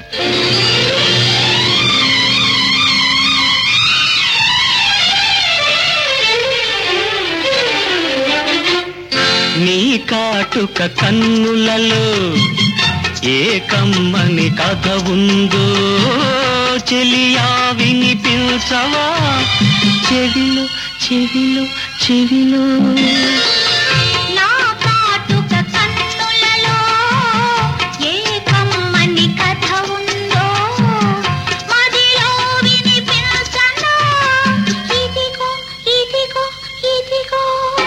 నీ కాటుక కన్నులలో ఏ కమ్మని కథ ఉందో చెలియా వినిపించవా చెవిలో చెవిలో చెవిలో నా కాటుక కన్నులలో ఏ కమ్మని కథ ఉందో మదిలో వినిపించనా ఇదిగో ఇదిగో ఇదిగో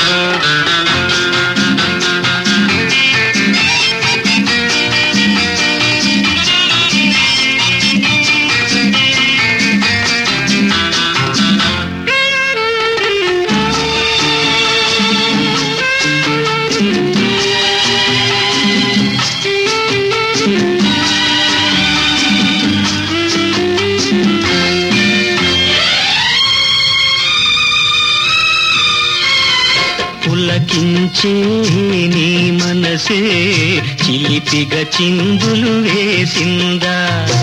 పులకించే నీ మనసే చిలిపిగా చిందులు వేసిందా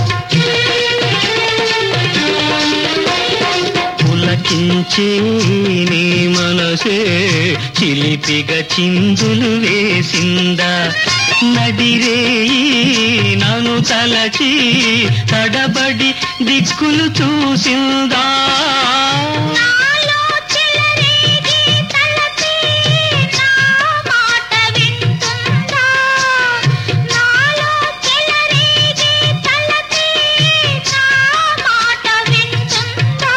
పులకించే నీ మనసే చిలిపిగా చిందులు వేసిందా నడిరేయి నన్ను తలచి తడబడి దిక్కులు చూసిందా నాలో చెలరేగి తలపి నా మాట వింటుందా నాలో చెలరేగి తలపి నా మాట వింటుందా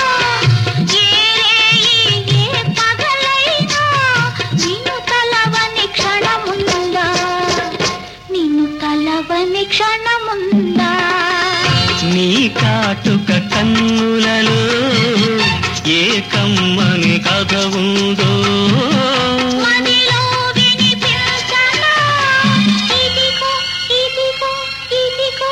ఏ రేయి ఏ పగలైనా నిన్ను తలవని క్షణముందా నిన్ను తలవని క్షణముందా నీ కాటుక కన్నులలో ఏ కమ్మని కథ ఉందో మదిలో వినిపించనా ఇదిగో ఇదిగో ఇదిగో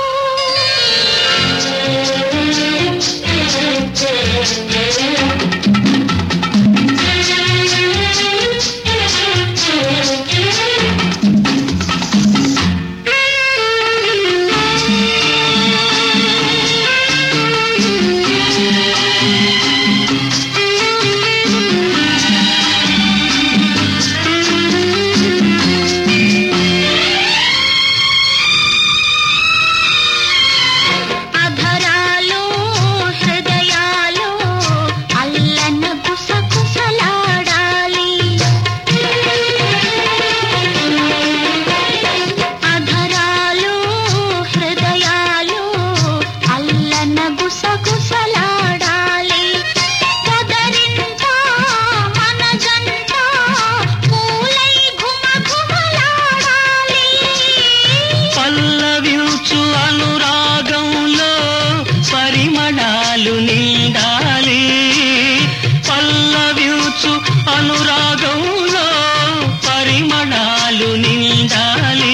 అధరాలు హృదయాలు అల్లన గుసగుసలాడాలి అధరాలు హృదయాలు అల్లన గుసగుసలాడాలి కదరింత మన జంట పూలై ఘుమఘుమలాడాలి పల్లవించు అనురాగంలో పరిమళాలు నిండాలి పల్లవించు అనురాగంలో పరిమళాలు నిండాలి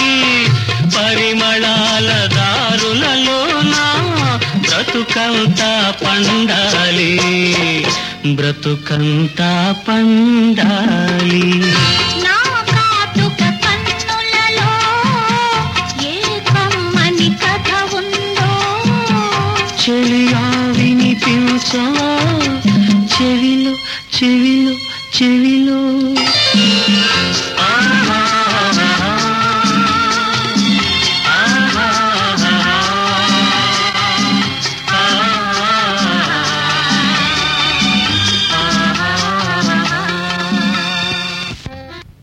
పరిమళాల దారులలో నా బ్రతుకంతా పండాలి బ్రతుకంతా పండాలి నా కాటుక కన్నులలో ఏ కమ్మని కథ ఉందో చెలియా వినిపించవా చెవిలో చెవిలో చెవిలో